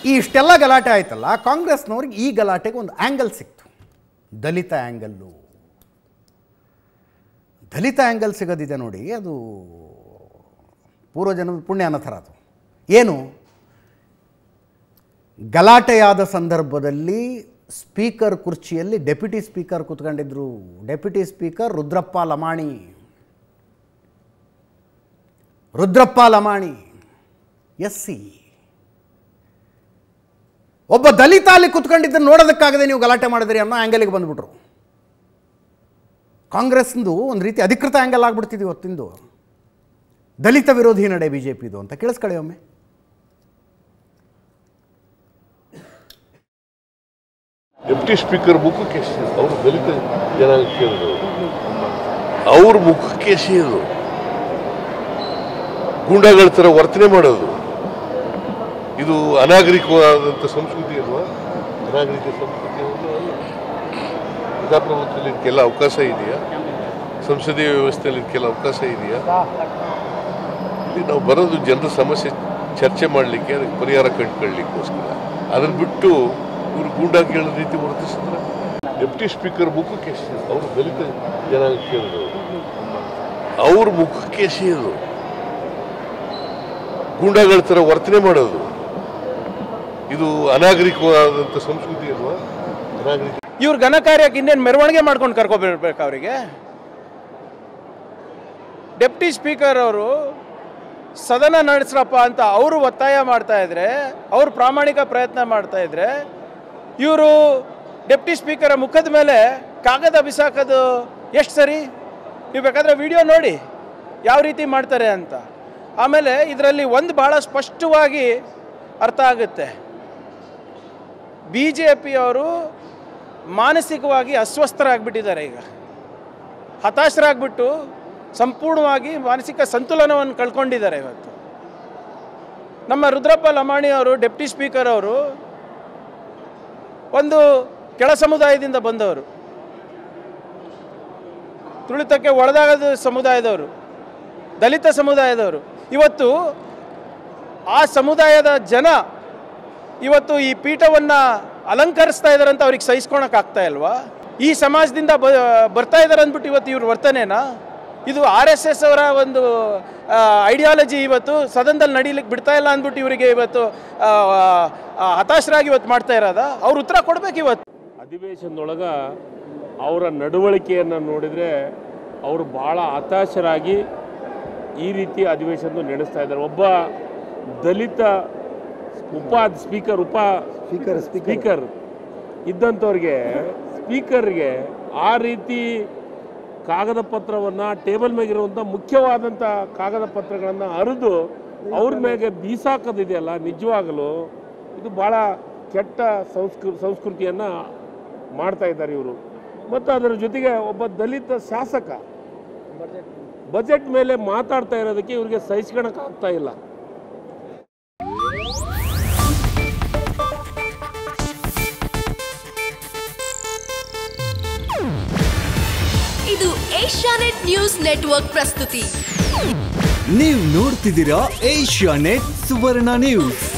ಈ ಇಷ್ಟೆಲ್ಲ ಗಲಾಟೆ ಆಯ್ತಲ್ಲ ಕಾಂಗ್ರೆಸ್ನವ್ರಿಗೆ ಈ ಗಲಾಟೆಗೆ ಒಂದು ಆ್ಯಂಗಲ್ ಸಿಕ್ತು ದಲಿತ ಆ್ಯಂಗಲ್ಲು ದಲಿತ ಆ್ಯಂಗಲ್ ಸಿಗೋದಿದೆ ನೋಡಿ ಅದು ಪೂರ್ವಜನ್ಮದ ಪುಣ್ಯ ಅನ್ನೋ ಥರ ಅದು ಏನು ಗಲಾಟೆಯಾದ ಸಂದರ್ಭದಲ್ಲಿ ಸ್ಪೀಕರ್ ಕುರ್ಚಿಯಲ್ಲಿ ಡೆಪ್ಯೂಟಿ ಸ್ಪೀಕರ್ ಕೂತ್ಕೊಂಡಿದ್ರು deputy speaker Rudrappa Lamani Rudrappa Lamani S C ಒಬ್ಬ ದಲಿತ ಅಲ್ಲಿ ಕುತ್ಕೊಂಡಿದ್ದನ್ನು ನೋಡೋದಕ್ಕಾಗದೆ ನೀವು ಗಲಾಟೆ ಮಾಡಿದ್ರಿ ಅನ್ನೋ ಆ್ಯಂಗಲಿಗೆ ಬಂದ್ಬಿಟ್ರು ಕಾಂಗ್ರೆಸ್ದು ಒಂದು ರೀತಿ ಅಧಿಕೃತ ಆ್ಯಂಗಲ್ ಆಗ್ಬಿಡ್ತಿದ್ವಿ ಇವತ್ತಿಂದು ದಲಿತ ವಿರೋಧಿ ನಡೆ ಬಿ ಜೆ ಪಿದು ಅಂತ ಕೇಳಿಸ್ಕೊಳ್ಳಿ ಒಮ್ಮೆ ಡೆಪ್ಟಿ ಸ್ಪೀಕರ್ ಮುಖಕ್ಕೆ ಎಸೆಯೋದು. ಅವರು ದಲಿತ ಜನಾಂಗಕ್ಕೆ ಸೇರಿದವರು ಅವ್ರ ಮುಖಕ್ಕೆ ಎಸೆಯೋದು ಗೂಂಡಾಗಳ ಥರ ವರ್ತನೆ ಮಾಡೋದು ಇದು ಅನಾಗರಿಕವಾದಂಥ ಸಂಸ್ಕೃತಿ ಅಲ್ವಾ ಅನಾಗರಿಕ ಸಂಸ್ಕೃತಿ ಅಲ್ವಾ? ಪ್ರಜಾಪ್ರಭುತ್ವದಲ್ಲಿ ಇದಕ್ಕೆಲ್ಲ ಅವಕಾಶ ಇದೆಯಾ ಸಂಸದೀಯ ವ್ಯವಸ್ಥೆಯಲ್ಲಿ ಇದಕ್ಕೆಲ್ಲ ಅವಕಾಶ ಇದೆಯಾ ಇಲ್ಲಿ ನಾವು ಬರೋದು ಜನರ ಸಮಸ್ಯೆ ಚರ್ಚೆ ಮಾಡಲಿಕ್ಕೆ ಅದಕ್ಕೆ ಪರಿಹಾರ ಕಂಡುಕೊಳ್ಳಿಕ್ಕೋಸ್ಕರ ಅದನ್ನು ಬಿಟ್ಟು ಇವರು ಗೂಂಡಾ ಕೇಳೋ ರೀತಿ ವರ್ತಿಸಿದ್ರೆ ಡೆಪ್ಟಿ ಸ್ಪೀಕರ್ ಮುಖಕ್ಕೆ ಎಸೆಯೋದು. ಅವರು ದಲಿತ ಜನಾಂಗಕ್ಕೆ ಸೇರಿದವರು ಅವ್ರ ಮುಖಕ್ಕೆ ಎಸೆಯೋದು ಗೂಂಡಾಗಳ ಥರ ವರ್ತನೆ ಮಾಡೋದು ಇದು ಅನಾಗರಿಕವಾದಂಥ ಸಂಸ್ಕೃತಿ ಅಲ್ವಾ ಅನಾಗರಿಕ ಇವ್ರ ಘನ ಕಾರ್ಯಕ್ಕೆ ಇನ್ನೇನು ಮೆರವಣಿಗೆ ಮಾಡ್ಕೊಂಡು ಕರ್ಕೊಬರ್ಬೇಕು ಅವರಿಗೆ ಡೆಪ್ಟಿ ಸ್ಪೀಕರ್ ಅವರು ಸದನ ನಡೆಸ್ರಪ್ಪ ಅಂತ ಅವರು ಒತ್ತಾಯ ಮಾಡ್ತಾ ಇದ್ರೆ ಅವರು ಪ್ರಾಮಾಣಿಕ ಪ್ರಯತ್ನ ಮಾಡ್ತಾ ಇದ್ರೆ ಇವರು ಡೆಪ್ಟಿ ಸ್ಪೀಕರ ಮುಖದ ಮೇಲೆ ಕಾಗದ ಬಿಸಾಕೋದು ಎಷ್ಟು ಸರಿ ನೀವು ಬೇಕಾದ್ರೆ ವಿಡಿಯೋ ನೋಡಿ ಯಾವ ರೀತಿ ಮಾಡ್ತಾರೆ ಅಂತ ಆಮೇಲೆ ಇದರಲ್ಲಿ ಒಂದು ಭಾಳ ಸ್ಪಷ್ಟವಾಗಿ ಅರ್ಥ ಆಗುತ್ತೆ ಬಿ ಜೆ ಪಿಯವರು ಮಾನಸಿಕವಾಗಿ ಅಸ್ವಸ್ಥರಾಗ್ಬಿಟ್ಟಿದ್ದಾರೆ ಈಗ ಹತಾಶರಾಗ್ಬಿಟ್ಟು ಸಂಪೂರ್ಣವಾಗಿ ಮಾನಸಿಕ ಸಂತುಲನವನ್ನು ಕಳ್ಕೊಂಡಿದ್ದಾರೆ ಇವತ್ತು ನಮ್ಮ ರುದ್ರಪ್ಪ ಲಮಾಣಿ ಅವರು ಡೆಪ್ಟಿ ಸ್ಪೀಕರ್ ಅವರು ಒಂದು ಕೆಳ ಸಮುದಾಯದಿಂದ ಬಂದವರು ತುಳಿತಕ್ಕೆ ಒಳದಾಗದ ಸಮುದಾಯದವರು ದಲಿತ ಸಮುದಾಯದವರು ಇವತ್ತು ಆ ಸಮುದಾಯದ ಜನ ಇವತ್ತು ಈ ಪೀಠವನ್ನು ಅಲಂಕರಿಸ್ತಾ ಇದ್ದಾರೆ ಅಂತ ಅವ್ರಿಗೆ ಸಹಿಸ್ಕೊಳಕ್ ಆಗ್ತಾ ಇಲ್ವಾ ಈ ಸಮಾಜದಿಂದ ಬ ಬರ್ತಾ ಇದ್ದಾರೆ ಅಂದ್ಬಿಟ್ಟು ಇವತ್ತು ಇವ್ರ ವರ್ತನೆನಾ ಇದು ಆರ್ ಎಸ್ ಎಸ್ ಅವರ ಒಂದು ಐಡಿಯಾಲಜಿ ಇವತ್ತು ಸದನದಲ್ಲಿ ನಡೀಲಿಕ್ಕೆ ಬಿಡ್ತಾ ಇಲ್ಲ ಅಂದ್ಬಿಟ್ಟು ಇವರಿಗೆ ಇವತ್ತು ಆ, ಆ, ಹತಾಶರಾಗಿ ಇವತ್ತು ಮಾಡ್ತಾ ಇರೋದ ಅವ್ರು ಉತ್ತರ ಕೊಡ್ಬೇಕು ಇವತ್ತು ಅಧಿವೇಶನದೊಳಗ ಅವರ ನಡವಳಿಕೆಯನ್ನು ನೋಡಿದರೆ ಅವರು ಭಾಳ ಹತಾಶರಾಗಿ ಈ ರೀತಿ ಅಧಿವೇಶನ ನಡೆಸ್ತಾ ಇದ್ದಾರೆ ಒಬ್ಬ ದಲಿತ ಉಪ ಸ್ಪೀಕರ್ ಉಪ ಸ್ಪೀಕರ್ ಸ್ಪೀಕರ್ ಇದ್ದಂಥವ್ರಿಗೆ ಸ್ಪೀಕರ್ಗೆ ಆ ರೀತಿ ಕಾಗದ ಪತ್ರವನ್ನು ಟೇಬಲ್ ಮೇಗಿರುವಂಥ ಮುಖ್ಯವಾದಂಥ ಕಾಗದ ಪತ್ರಗಳನ್ನು ಹರಿದು ಅವ್ರ ಮೇಲೆ ಬೀಸಾಕೋದಿದೆಯಲ್ಲ ನಿಜವಾಗಲೂ ಇದು ಭಾಳ ಕೆಟ್ಟ ಸಂಸ್ಕೃ ಸಂಸ್ಕೃತಿಯನ್ನು ಮಾಡ್ತಾ ಇದ್ದಾರೆ ಇವರು ಮತ್ತು ಅದರ ಜೊತೆಗೆ ಒಬ್ಬ ದಲಿತ ಶಾಸಕ ಬಜೆಟ್ ಮೇಲೆ ಮಾತಾಡ್ತಾ ಇರೋದಕ್ಕೆ ಇವ್ರಿಗೆ ಸಹಿಸ್ಕೊಳಕ್ಕೆ ಆಗ್ತಾ ಇಲ್ಲ ಇದು ಏಷ್ಯಾನೆಟ್ ನ್ಯೂಸ್ ನೆಟ್ವರ್ಕ್ ಪ್ರಸ್ತುತಿ ನೀವು ನೋಡ್ತಿದ್ದೀರಾ ಏಷ್ಯಾ ನೆಟ್ ಸುವರ್ಣ ನ್ಯೂಸ್